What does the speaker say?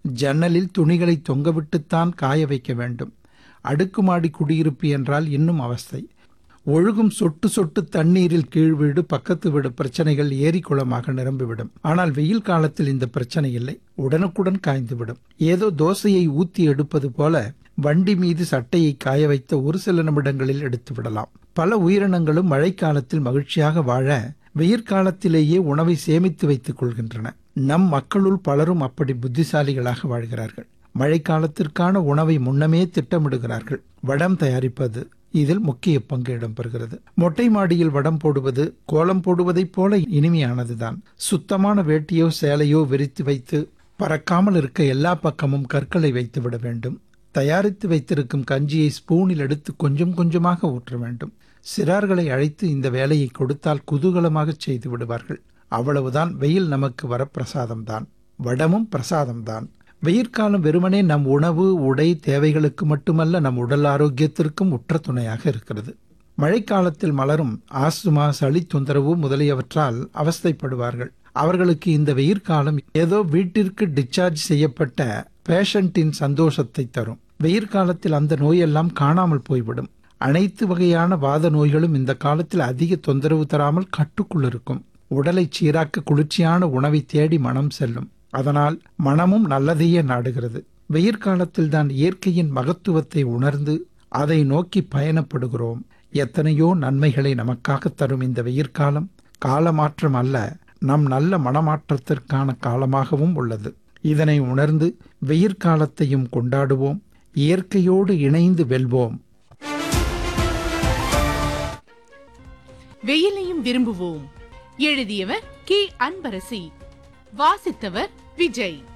ஜன்னலில் துணிகளை தொங்கவிட்டுத்தான் காய வைக்க வேண்டும் அடுக்குமாடி குடியிருப்பு என்றால் இன்னும் அவஸ்தை ஒழுகும் சொட்டு சொட்டு தண்ணீரில் கீழ் வீடு பக்கத்து வீடு பிரச்சனைகள் ஏரி குளமாக நிரம்பிவிடும் ஆனால் வெயில் காலத்தில் இந்த பிரச்சனை இல்லை உடனுக்குடன் காய்ந்துவிடும் ஏதோ தோசையை ஊத்தி எடுப்பது போல வண்டி மீது சட்டையை காய வைத்த ஒரு சில நிமிடங்களில் எடுத்து விடலாம் பல உயிரினங்களும் மழைக்காலத்தில் மகிழ்ச்சியாக வாழ வெயிற்காலத்திலேயே உணவை சேமித்து வைத்துக் கொள்கின்றன நம் மக்களுள் பலரும் அப்படி புத்திசாலிகளாக வாழ்கிறார்கள் மழைக்காலத்திற்கான உணவை முன்னமே திட்டமிடுகிறார்கள் வடம் தயாரிப்பது இதில் முக்கிய பங்கு இடம்பெறுகிறது மொட்டை மாடியில் வடம் போடுவது கோலம் போடுவதைப் போல இனிமையானதுதான் சுத்தமான வேட்டியோ சேலையோ விரித்து வைத்து பறக்காமல் இருக்க எல்லா பக்கமும் கற்களை வைத்து விட வேண்டும் தயாரித்து வைத்திருக்கும் கஞ்சியை ஸ்பூனில் எடுத்து கொஞ்சம் கொஞ்சமாக ஊற்ற வேண்டும் சிறார்களை அழைத்து இந்த வேலையை கொடுத்தால் குதூகலமாக செய்து விடுவார்கள் அவ்வளவுதான் வெயில் நமக்கு வர பிரசாதம்தான் வடமும் பிரசாதம்தான் வெயிற்காலம் வெறுமனே நம் உணவு உடை தேவைகளுக்கு மட்டுமல்ல நம் உடல் ஆரோக்கியத்திற்கும் உற்ற துணையாக இருக்கிறது மழைக்காலத்தில் மலரும் ஆஸ்துமா சளி தொந்தரவு முதலியவற்றால் அவஸ்தைப்படுவார்கள் அவர்களுக்கு இந்த வெயிற்காலம் ஏதோ வீட்டிற்கு டிஸ்சார்ஜ் செய்யப்பட்ட பேஷண்டின் சந்தோஷத்தை தரும் வெயிற்காலத்தில் அந்த நோயெல்லாம் காணாமல் போய்விடும் அனைத்து வகையான வாத நோய்களும் இந்த காலத்தில் அதிக தொந்தரவு தராமல் கட்டுக்குள் இருக்கும் உடலை சீராக்க குளிர்ச்சியான உணவை தேடி மனம் செல்லும் அதனால் மனமும் நல்லதையே நாடுகிறது வெயிற்காலத்தில் தான் இயற்கையின் மகத்துவத்தை உணர்ந்து அதை நோக்கி பயணப்படுகிறோம் எத்தனையோ நன்மைகளை நமக்காக தரும் இந்த வெயிற்காலம் காலமாற்றம் அல்ல நம் நல்ல மனமாற்றத்திற்கான காலமாகவும் உள்ளது இதனை உணர்ந்து வெயிற்காலத்தையும் கொண்டாடுவோம் இயற்கையோடு இணைந்து வெல்வோம் வெயிலையும் விரும்புவோம் எழுதியவர் கே அன்பரசி வாசித்தவர் விஜய்